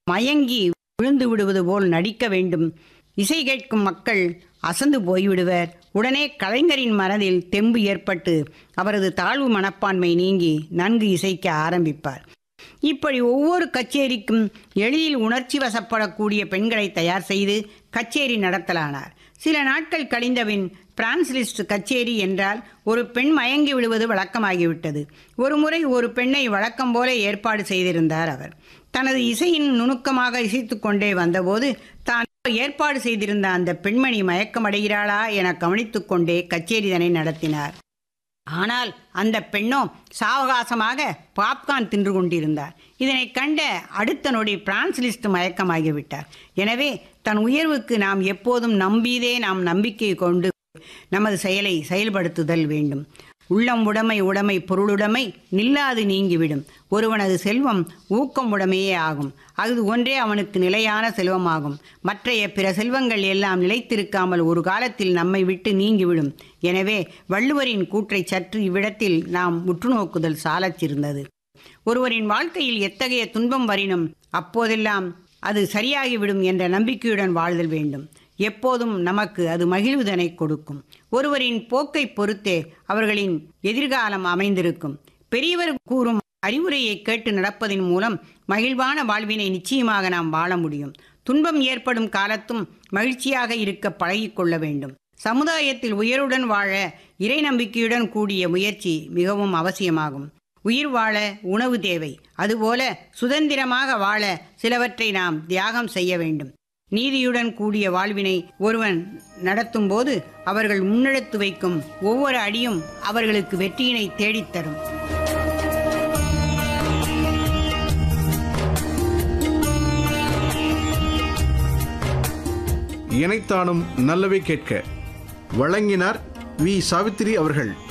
மயங்கி விழுந்து விடுவது போல் நடிக்க வேண்டும் இசை கேட்கும் மக்கள் அசந்து போய்விடுவர் உடனே கலைஞரின் மனதில் தெம்பு ஏற்பட்டு அவரது தாழ்வு மனப்பான்மை நீங்கி நன்கு இசைக்க ஆரம்பிப்பார் இப்படி ஒவ்வொரு கச்சேரிக்கும் எளிதில் உணர்ச்சி வசப்படக்கூடிய பெண்களை தயார் செய்து கச்சேரி நடத்தலானார் சில நாட்கள் கழிந்தபின் பிரான்ஸ்லிஸ்ட் கச்சேரி என்றால் ஒரு பெண் மயங்கி விடுவது வழக்கமாகிவிட்டது ஒருமுறை ஒரு பெண்ணை வழக்கம் போல ஏற்பாடு செய்திருந்தார் அவர் தனது இசையின் நுணுக்கமாக இசைத்துக் கொண்டே வந்தபோது தான் ஏற்பாடு செய்திருந்த அந்த பெண்மணி மயக்கமடைகிறாளா என கவனித்துக் கொண்டே கச்சேரிதனை நடத்தினார் ஆனால் அந்த பெண்ணோ சாவகாசமாக பாப்கார்ன் தின்று கொண்டிருந்தார் இதனை கண்ட அடுத்த நொடி பிரான்ஸ்லிஸ்ட் மயக்கமாகிவிட்டார் எனவே தன் உயர்வுக்கு நாம் எப்போதும் நம்பியதே நாம் நம்பிக்கை கொண்டு நமது செயலை செயல்படுத்துதல் வேண்டும் உள்ளம் உடைமை உடைமை பொருளுடைமை நில்லாது நீங்கிவிடும் ஒருவனது செல்வம் ஊக்கம் உடைமையே ஆகும் அது ஒன்றே அவனுக்கு நிலையான செல்வமாகும் மற்றைய பிற செல்வங்கள் எல்லாம் நிலைத்திருக்காமல் ஒரு காலத்தில் நம்மை விட்டு நீங்கிவிடும் எனவே வள்ளுவரின் கூற்றை சற்று இவ்விடத்தில் நாம் உற்றுநோக்குதல் சாலச்சிருந்தது ஒருவரின் வாழ்க்கையில் எத்தகைய துன்பம் வரினும் அப்போதெல்லாம் அது சரியாகிவிடும் என்ற நம்பிக்கையுடன் வாழ்தல் வேண்டும் எப்போதும் நமக்கு அது மகிழ்வுதனை கொடுக்கும் ஒருவரின் போக்கை பொறுத்தே அவர்களின் எதிர்காலம் அமைந்திருக்கும் பெரியவர் கூறும் அறிவுரையை கேட்டு நடப்பதன் மூலம் மகிழ்வான வாழ்வினை நிச்சயமாக நாம் வாழ முடியும் துன்பம் ஏற்படும் காலத்தும் மகிழ்ச்சியாக இருக்க பழகிக்கொள்ள வேண்டும் சமுதாயத்தில் உயருடன் வாழ இறை நம்பிக்கையுடன் கூடிய முயற்சி மிகவும் அவசியமாகும் உயிர் வாழ உணவு தேவை அதுபோல சுதந்திரமாக வாழ சிலவற்றை நாம் தியாகம் செய்ய வேண்டும் நீதியுடன் கூடிய வாழ்வினை ஒருவன் நடத்தும்போது அவர்கள் முன்னெடுத்து வைக்கும் ஒவ்வொரு அடியும் அவர்களுக்கு வெற்றியினை தேடித்தரும் இணைத்தானும் நல்லவை கேட்க வழங்கினார் வி சாவித்திரி அவர்கள்